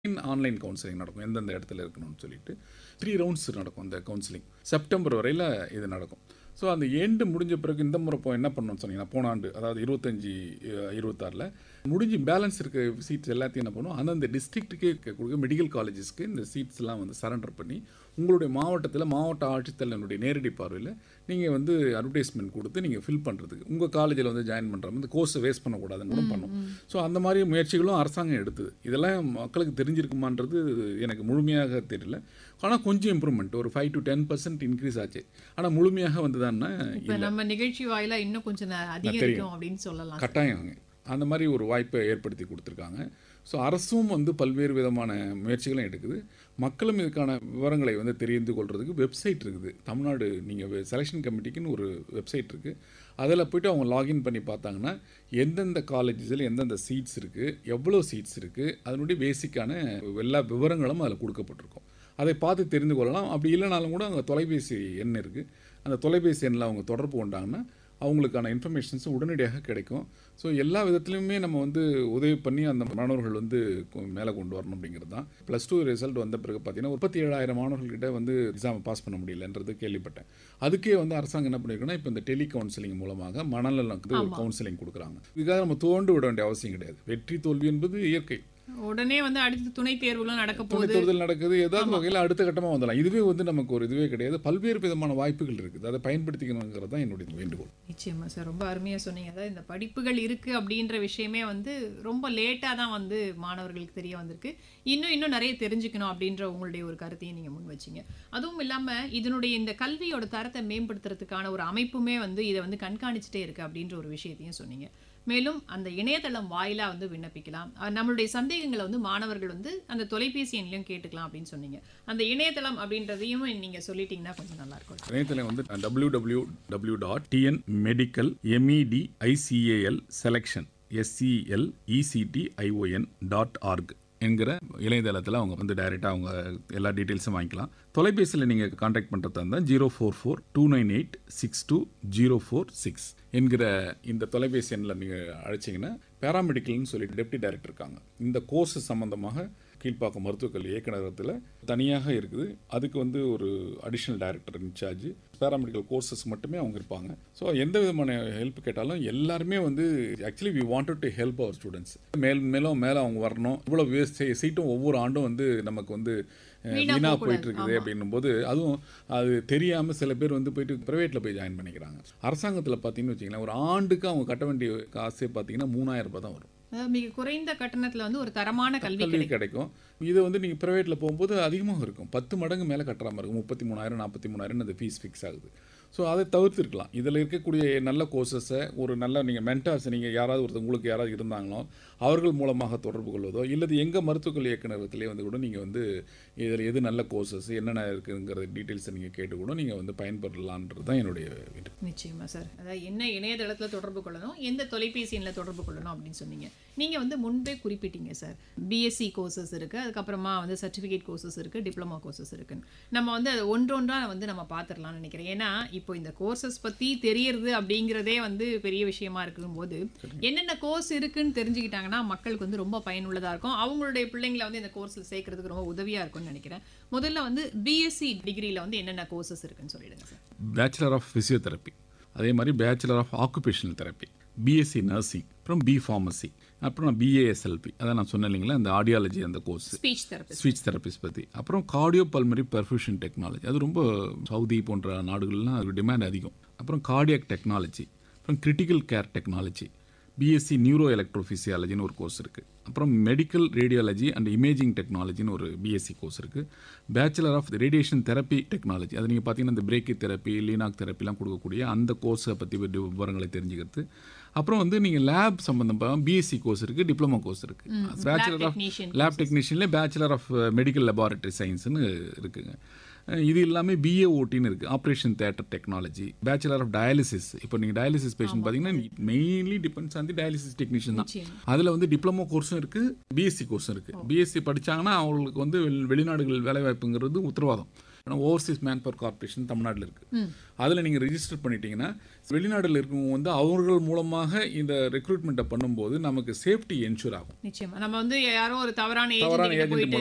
Online counselling நடக்கும் எந்தெந்த இடத்துல இருக்கணும்னு சொல்லிட்டு த்ரீ ரவுண்ட்ஸ் நடக்கும் அந்த கவுன்சிலிங் செப்டம்பர் வரையில் இது நடக்கும் ஸோ அந்த எண்டு முடிஞ்ச பிறகு இந்த முறை இப்போ என்ன பண்ணணும்னு சொன்னீங்கன்னா போன ஆண்டு அதாவது இருபத்தஞ்சி இருபத்தாறில் முடிஞ்சு பேலன்ஸ் இருக்க சீட்ஸ் எல்லாத்தையும் என்ன பண்ணுவோம் அந்தந்த டிஸ்ட்ரிக்ட்டுக்கே இருக்கக்கூடிய மெடிக்கல் காலேஜஸ்க்கு இந்த சீட்ஸ்லாம் வந்து சரண்டர் பண்ணி உங்களுடைய மாவட்டத்தில் மாவட்ட ஆட்சித்தலைவனுடைய நேரடி பார்வையில் நீங்கள் வந்து அட்வர்டைஸ்மெண்ட் கொடுத்து நீங்கள் ஃபில் பண்ணுறதுக்கு உங்கள் காலேஜில் வந்து ஜாயின் பண்ணுற இந்த கோர்ஸை வேஸ்ட் பண்ணக்கூடாதுன்னு கூட பண்ணும் ஸோ அந்த மாதிரி முயற்சிகளும் அரசாங்கம் எடுத்தது இதெல்லாம் மக்களுக்கு தெரிஞ்சிருக்குமான்றது எனக்கு முழுமையாக தெரியல ஆனால் கொஞ்சம் இம்ப்ரூவ்மெண்ட் ஒரு five to ten percent increase ஆச்சு ஆனால் முழுமையாக வந்ததான்னா இப்ப நம்ம நிகழ்ச்சி வாயிலா இன்னும் கொஞ்சம் ந- அதிகரிக்கும் அப்படின்னு சொல்லலாம் கட்டாயங்க அந்த மாதிரி ஒரு வாய்ப்பை ஏற்படுத்தி கொடுத்துருக்காங்க ஸோ அரசும் வந்து பல்வேறு விதமான முயற்சிகளும் எடுக்குது மக்களும் இதுக்கான விவரங்களை வந்து தெரிந்து கொள்றதுக்கு வெப்சைட் இருக்குது தமிழ்நாடு நீங்கள் செலெக்ஷன் கமிட்டிக்குன்னு ஒரு வெப்சைட் இருக்குது அதில் போயிட்டு அவங்க லாகின் பண்ணி பார்த்தாங்கன்னா எந்தெந்த காலேஜஸில் எந்தெந்த சீட்ஸ் இருக்குது எவ்வளோ சீட்ஸ் இருக்குது அதனுடைய பேசிக்கான எல்லா விவரங்களும் அதில் கொடுக்கப்பட்டிருக்கும் அதை பார்த்து தெரிந்து கொள்ளலாம் அப்படி இல்லைனாலும் கூட அங்கே தொலைபேசி எண் இருக்குது அந்த தொலைபேசி எண்ணில் அவங்க தொடர்பு கொண்டாங்கன்னா அவங்களுக்கான இன்ஃபர்மேஷன்ஸ் உடனடியாக கிடைக்கும் ஸோ எல்லா விதத்துலையுமே நம்ம வந்து உதவி பண்ணி அந்த மாணவர்கள் வந்து கொ- மேலே கொண்டு வரணும் அப்படிங்கிறது தான் ப்ளஸ் டூ ரிசல்ட் வந்த பிறகு பார்த்தீங்கன்னா முப்பத்தி ஏழாயிரம் மாணவர்கள்கிட்ட வந்து எக்ஸாம் பாஸ் பண்ண முடியலன்றது கேள்விப்பட்டேன் அதுக்கே வந்து அரசாங்கம் என்ன பண்ணிருக்குன்னா இப்போ இந்த டெலி கவுன்சிலிங் மூலமாக மனநலம் கவுன்சிலிங் கொடுக்குறாங்க இதுக்காக நம்ம தோண்டு விட வேண்டிய அவசியம் கிடையாது வெற்றி தோல்வி என்பது இயற்கை உடனே வந்து அடுத்து துணை தேர்வுலாம் நடக்க துணை போகுது தேர்தல் நடக்குது ஏதாவது வகையில் அடுத்த கட்டமாக வந்துடலாம் இதுவே வந்து நமக்கு ஒரு இதுவே கிடையாது பல்வேறு விதமான வாய்ப்புகள் இருக்குது அதை பயன்படுத்திக்கணுங்கிறது தான் என்னுடைய வேண்டுகோள் நிச்சயமா சார் ரொம்ப அருமையா சொன்னீங்க அதாவது இந்த படிப்புகள் இருக்கு அப்படின்ற விஷயமே வந்து ரொம்ப லேட்டா தான் வந்து மாணவர்களுக்கு தெரிய வந்திருக்கு இன்னும் இன்னும் நிறைய தெரிஞ்சுக்கணும் அப்படின்ற உங்களுடைய ஒரு கருத்தையும் நீங்க முன் வச்சீங்க அதுவும் இல்லாம இதனுடைய இந்த கல்வியோட தரத்தை மேம்படுத்துறதுக்கான ஒரு அமைப்புமே வந்து இதை வந்து கண்காணிச்சுட்டே இருக்கு அப்படின்ற ஒரு விஷயத்தையும் சொன்னீங்க மேலும் அந்த இணையதளம் வாயிலா வந்து விண்ணப்பிக்கலாம் அஹ் நம்மளுடைய சந்தேகங்களை வந்து மாணவர்கள் வந்து அந்த தொலைபேசி எண்ணிலையும் கேட்டுக்கலாம் அப்படின்னு சொன்னீங்க அந்த இணையதளம் அப்படின்றதையும் நீங்க சொல்லிட்டீங்கன்னா கொஞ்சம் நல்லா இருக்கும் இணையத்தில் வந்து W W W dot TN medical MED ICAL selection SCL ECT ION dot org என்கிற இணையதளத்தில் அவங்க வந்து டைரெக்டாக அவங்க எல்லா டீட்டெயில்ஸும் வாங்கிக்கலாம் தொலைபேசியில் நீங்கள் காண்டாக்ட் பண்ணுறதா இருந்தால் zero four four two nine eight six two zero four six என்கிற இந்த தொலைபேசி எண்ணில் நீங்கள் அழைச்சிங்கன்னா பேராமெடிக்கல்னு சொல்லி டெப்டி டைரக்டர் இருக்காங்க இந்த கோர்ஸ் சம்பந்தமாக கீழ்ப்பாக்கம் மருத்துவக் கல்வி இயக்குநரகத்தில் தனியாக இருக்குது அதுக்கு வந்து ஒரு additional director incharge paramedical courses மட்டுமே அவங்க இருப்பாங்க ஸோ எந்த விதமான ஹெல்ப் கேட்டாலும் எல்லாருமே வந்து actually we wanted to help our students மேல் மேலும் மேலே அவங்க வரணும் இவ்வளோ சீட்டும் ஒவ்வொரு ஆண்டும் வந்து நமக்கு வந்து அஹ், வீணா வீணா போகக்கூடாது. போயிட்டு இருக்குது அப்படின்னும் போது அதுவும் அது தெரியாமல் சில பேர் வந்து போயிட்டு ப்ரைவேட்டில் போய் ஜாயின் பண்ணிக்கிறாங்க அரசாங்கத்தில் பார்த்தீங்கன்னு வச்சிங்களேன் ஒரு ஆண்டுக்கு அவங்க கட்ட வேண்டிய காசே பார்த்தீங்கன்னா மூணாயிரம் ரூபாய் தான் வரும் அதாவது மிக குறைந்த கட்டணத்துல வந்து ஒரு தரமான கல்வி கல்வி கிடைக்கும் கிடைக்கும் இது வந்து நீங்கள் ப்ரைவேட்டில் போகும்போது அதிகமாக இருக்கும் பத்து மடங்கு மேலே கட்டுற மாதிரி இருக்கும் முப்பத்தி மூணாயிரம் நாற்பத்தி மூணாயிரம் அந்த ஃபீஸ் ஃபிக்ஸ் ஆகுது ஸோ அதை தவிர்த்துருக்கலாம் இதில் இருக்கக்கூடிய நல்ல கோர்சஸை ஒரு நல்ல நீங்கள் மென்டார்ஸ் நீங்கள் யாராவது ஒருத்தர் உங்களுக்கு யாராவது இருந்தாங்களோ அவர்கள் மூலமாக தொடர்பு கொள்வதோ இல்லது எங்கள் மருத்துவக் கல்வி இயக்குநரகத்திலே வந்து கூட நீங்கள் வந்து இதில் எது நல்ல கோர்சஸ் என்னென்ன இருக்குங்கிற டீட்டெயில்ஸை நீங்கள் கேட்டு கூட நீங்கள் வந்து பயன்பெறலான்றது தான் என்னுடைய இது நிச்சயமா சார் அதாவது என்ன இணையதளத்துல தொடர்பு கொள்ளணும் எந்த தொலைபேசி எண்ணில் தொடர்பு கொள்ளணும் அப்படின்னு சொன்னீங்க நீங்க வந்து முன்பே குறிப்பிட்டீங்க சார் பிஎஸ்சி கோர்சஸ் இருக்கு அதுக்கப்புறமா வந்து சர்டிஃபிகேட் கோர்சஸ் இருக்கு டிப்ளமா கோர்சஸ் இருக்குன்னு நம்ம வந்து அதை ஒன்றொன்றா வந்து நம்ம பார்த்துடலாம்னு நினைக்கிறேன் ஏன்னா இப்போ இந்த கோர்சஸ் பத்தி தெரியறது அப்படிங்கிறதே வந்து பெரிய விஷயமா இருக்கும்போது என்னென்ன கோர்ஸ் இருக்குன்னு தெரிஞ்சுக்கிட்டாங்கன்னா மக்களுக்கு வந்து ரொம்ப பயனுள்ளதா இருக்கும் அவங்களுடைய பிள்ளைங்களை வந்து இந்த கோர்ஸில் சேர்க்கறதுக்கு ரொம்ப உதவியா இருக்கும்னு நினைக்கிறேன் முதல்ல வந்து பிஎஸ்சி டிகிரியில் வந்து என்னென்ன கோர்சஸ் இருக்குன்னு சொல்லிடுங்க சார் பேச்சுலர் ஆஃப் ஃபிசியோதெரப்பி அதே மாதிரி bachelor of occupational therapy BSc nursing அப்புறம் பி ஃபார்மசி அப்புறம் பிஏஎஸ்எல்பி அதான் நான் சொன்னேன் இல்லைங்களா இந்த ஆடியாலஜி அந்த course speech therapist speech therapist பற்றி அப்புறம் கார்டியோ பல்மரி பெர்ஃபியூஷன் டெக்னாலஜி அது ரொம்ப சவுதி போன்ற நாடுகள்லாம் அது டிமாண்ட் அதிகம் அப்புறம் கார்டியாக் டெக்னாலஜி அப்புறம் critical care technology BSc neuro எலக்ட்ரோஃபிசியாலஜின்னு ஒரு கோர்ஸ் இருக்குது அப்புறம் மெடிக்கல் ரேடியாலஜி அண்ட் இமேஜிங் டெக்னாலஜின்னு ஒரு பிஎஸ்சி கோர்ஸ் இருக்குது bachelor of radiation therapy technology அது நீங்கள் பார்த்தீங்கன்னா இந்த பிரேக்கி தெரப்பி லீனாக் தெரப்பிலாம் கொடுக்கக்கூடிய அந்த கோர்ஸை பற்றி விவரங்களை தெரிஞ்சுக்கிறது அப்புறம் வந்து நீங்கள் லேப் சம்மந்தமாக பிஎஸ்சி கோர்ஸ் இருக்குது டிப்ளமோ கோர்ஸ் இருக்குது பேச்சுலர் ஆஃப் technician லேப் டெக்னீஷியன்லேயே பேச்சுலர் ஆஃப் மெடிக்கல் லெபார்ட்டரி சயின்ஸ்னு இருக்குங்க அஹ் இது எல்லாமே பிஏ ஓட்டின்னு இருக்குது operation theatre technology bachelor of dialysis இப்போ நீங்கள் டயாலிசிஸ் பேஷண்ட் பார்த்தீங்கன்னா mainly depends on the dialysis technician தான் நிச்சயம். அதில் வந்து டிப்ளமோ கோர்ஸும் இருக்குது பிஎஸ்சி கோர்ஸும் இருக்குது பிஎஸ்சி படிச்சாங்கன்னா அவங்களுக்கு வந்து வெளி- வெளிநாடுகள் வேலைவாய்ப்புங்கிறது உத்தரவாதம் ஓவர்சீஸ் மேன் பவர் கார்பரேஷன் தமிழ்நாட்டில் இருக்குது அதில் நீங்கள் ரெஜிஸ்டர் பண்ணிட்டீங்கன்னா வெளிநாட்டில் இருக்கவங்க வந்து அவர்கள் மூலமாக இந்த ரெக்ரூட்மெண்ட்டை பண்ணும்போது நமக்கு சேஃப்டி என்ஷூர் ஆகும் நிச்சயமா நம்ம வந்து யாரோ ஒரு தவறான தவறான ஏஜென்ட் agent போயிட்டு